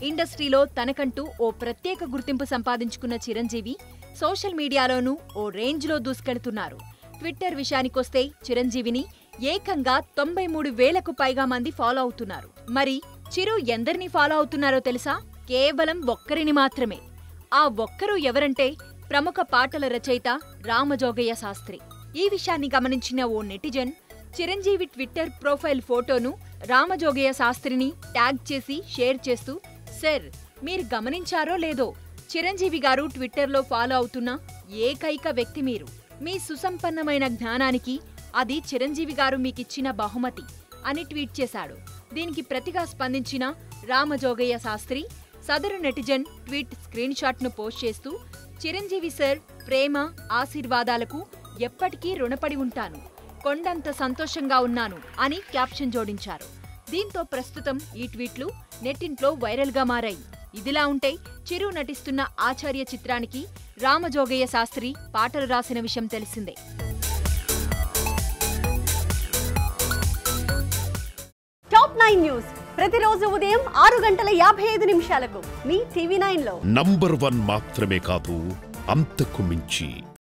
ఇండస్ట్రీలో తనకంటూ ఓ ప్రత్యేక గుర్తింపు సంపాదించుకున్న చిరంజీవి సోషల్ మీడియాలోనూ ఓ రేంజ్లో దూసుకెడుతున్నారు ట్విట్టర్ విషయానికొస్తే చిరంజీవిని ఏకంగా తొంభై మూడు వేలకు పైగా మంది ఫాలో అవుతున్నారు మరి చిరు ఎందరిని ఫాలో అవుతున్నారో తెలుసా కేవలం ఒక్కరిని మాత్రమే ఆ ఒక్కరు ఎవరంటే ప్రముఖ పాటల రచయిత రామజోగయ్య శాస్త్రి ఈ విషయాన్ని గమనించిన ఓ నెటిజన్ చిరంజీవి ట్విట్టర్ ప్రొఫైల్ ఫోటోను రామజోగయ్య శాస్త్రిని ట్యాగ్ చేసి షేర్ చేస్తూ సర్ మీరు గమనించారో లేదో చిరంజీవి గారు ట్విట్టర్లో ఫాలో అవుతున్న ఏకైక వ్యక్తి మీరు మీ సుసంపన్నమైన జ్ఞానానికి అది చిరంజీవి గారు మీకిచ్చిన బహుమతి అని ట్వీట్ చేశాడు దీనికి ప్రతిగా స్పందించిన రామజోగయ్య శాస్త్రి సదరు నెటిజన్ ట్వీట్ స్క్రీన్ షాట్ను పోస్ట్ చేస్తూ చిరంజీవి సర్ ప్రేమ ఆశీర్వాదాలకు ఎప్పటికీ రుణపడి ఉంటాను కొండంత సంతోషంగా ఉన్నాను అని క్యాప్షన్ జోడించారు దీంతో ప్రస్తుతం ఈ ట్వీట్లు నెట్టింట్లో వైరల్గా మారాయి ఇదిలా ఉంటే చిరు నటిస్తున్న ఆచార్య చిత్రానికి రామజోగయ్య శాస్త్రి పాటలు రాసిన విషయం తెలిసిందే టాప్ నైన్ న్యూస్ ప్రతిరోజు ఉదయం ఆరు గంటల యాభై ఐదు నిమిషాలకు మీ టీవీ నైన్ లో నంబర్ వన్ మాత్రమే కాదు అంతకు మించి